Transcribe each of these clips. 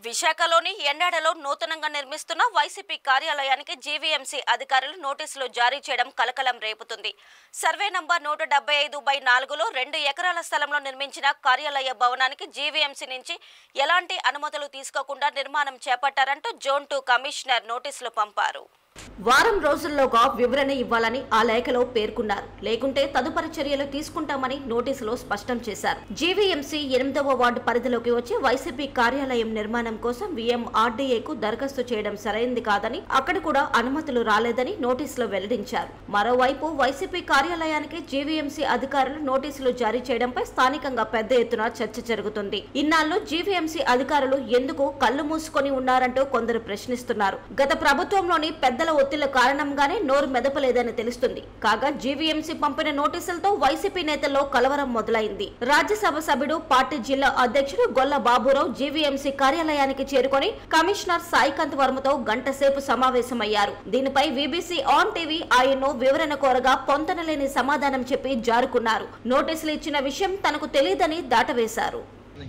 విశాఖలోని ఎండాడలో నూతనంగా నిర్మిస్తున్న వైసీపీ కార్యాలయానికి జీవీఎంసీ అధికారులు నోటీసులు జారీ చేయడం కలకలం రేపుతుంది సర్వే నంబర్ నూట డెబ్బై ఐదు బై నాలుగులో రెండు ఎకరాల స్థలంలో నిర్మించిన కార్యాలయ భవనానికి జీవీఎంసీ నుంచి ఎలాంటి అనుమతులు తీసుకోకుండా నిర్మాణం చేపట్టారంటూ జోన్ టూ కమిషనర్ నోటీసులు పంపారు వారం రోజుల్లోగా వివరణ ఇవ్వాలని ఆ లేఖలో పేర్కొన్నారు లేకుంటే తదుపరి చర్యలు తీసుకుంటామని నోటీసులో స్పష్టం చేశారు జీవీఎంసీ ఎనిమిదవ వార్డు పరిధిలోకి వచ్చి వైసీపీ కార్యాలయం నిర్మాణం కోసం విఎంఆర్డీఏకు దరఖాస్తు చేయడం సరైంది కాదని అక్కడ కూడా అనుమతులు రాలేదని నోటీసులో వెల్లడించారు మరోవైపు వైసీపీ కార్యాలయానికి జీవీఎంసీ అధికారులు నోటీసులు జారీ చేయడంపై స్థానికంగా పెద్ద ఎత్తున చర్చ జరుగుతుంది ఇన్నాళ్ళు జీవీఎంసీ అధికారులు ఎందుకు కళ్ళు మూసుకొని ఉన్నారంటూ కొందరు ప్రశ్నిస్తున్నారు గత ప్రభుత్వంలోని పెద్దల ఒత్తిళ్ల కారణంగానే నోరు మెదపలేదని తెలుస్తుంది కాగా జీవీఎంసీ పంపిన నోటీసులతో వైసీపీ నేతల్లో కలవరం మొదలైంది రాజ్యసభ సభ్యుడు పార్టీ జిల్లా అధ్యక్షుడు గొల్ల బాబురావు జీవీఎంసీ కార్యాలయానికి చేరుకొని కమిషనర్ సాయికాంత్ వర్మతో గంట సేపు సమావేశమయ్యారు దీనిపై వీబీసీ ఆన్ టీవీ ఆయన్ను వివరణ కోరగా పొంతనలేని సమాధానం చెప్పి జారుకున్నారు నోటీసులు ఇచ్చిన విషయం తనకు తెలియదని దాటవేశారు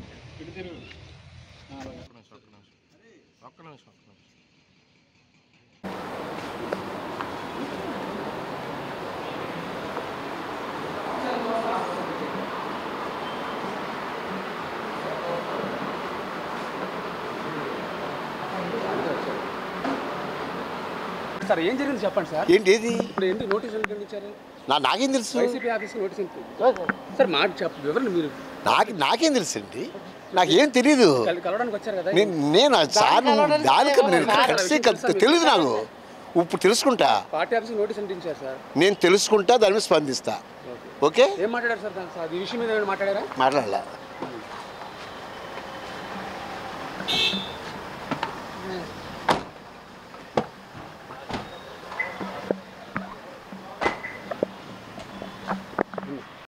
ఒక్క నిమిషం ఒక్క నిమిషం సార్ ఏం జరిగింది చెప్పండి సార్ ఏంటి ఏది ఇప్పుడు ఎందుకు నోటీస్ ఎందుకు ఇచ్చారు నా నాకేం తెలుసు వైసీపీ ఆఫీస్ నోటీస్ ఎందుకు సార్ మాట చెప్ప వివరణ మీరు నాకు నాకేం తెలుసు అండి నాకేం తెలీదు కల- కలవడానికి వచ్చారు కదా నేను నేను ఆ సార్ దానికి నేను కలిసి కలిసి తెలియదు నాకు ఇప్పుడు తెలుసుకుంటా పార్టీ ఆఫీస్ నోటీస్ అంటించారు సార్ నేను తెలుసుకుంటా దాని మీద స్పందిస్తా ఓకే ఏం మాట్లాడారు సార్ దాని సార్ ఈ విషయం మీద ఏమైనా మాట్లాడారా మాట్లాడాల